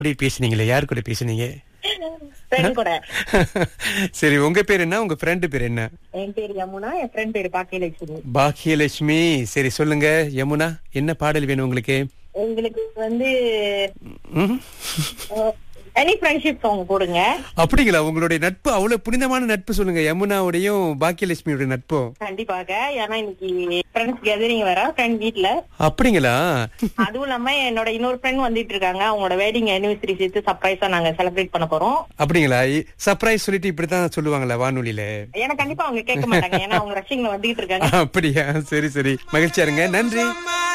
அப்படி பேசுனீங்களே யார் கூட பேசுனீங்க ஃப்ரெண்ட் கூட சரி உங்க பேர் என்ன உங்க ஃப்ரெண்டு பேர் என்ன என் பேர் யமுனா என் ஃப்ரெண்ட் பேர் பாக்கியலட்சுமி பாக்கியலட்சுமி சரி சொல்லுங்க யமுனா என்ன பாடல் வேணும் உங்களுக்கு எங்களுக்கு வந்து ம்? எனி ஃப்ரெண்ட்ஷிப் சாங் போடுங்க அப்படிங்களா உங்களுடைய நட்பு அவ்வளவு புனிதமான நட்பு சொல்லுங்க யமுனாவுடையும் பாக்கியலட்சுமியோட நட்பும் கண்டிப்பாக ஏன்னா இன்னைக்கு ஃப்ரெண்ட்ஸ் கேதரிங் வர ஃப்ரெண்ட் வீட்ல அப்படிங்களா அதுவும் இல்லாம என்னோட இன்னொரு ஃப்ரெண்ட் வந்துட்டு இருக்காங்க அவங்களோட வெட்டிங் anniversary சேர்த்து சர்ப்ரைஸா நாங்க செலிப்ரேட் பண்ண போறோம் அப்படிங்களா சர்ப்ரைஸ் சொல்லிட்டு இப்படித்தான் சொல்லுவாங்களா வானொலியில ஏன்னா கண்டிப்பா அவங்க கேட்க மாட்டாங்க ஏன்னா அவங்க ரஷ்யங்ல வந்துகிட்டு இருக்காங்க அப்படியா சரி சரி மகிழ்ச்சியா இருங்க நன்றி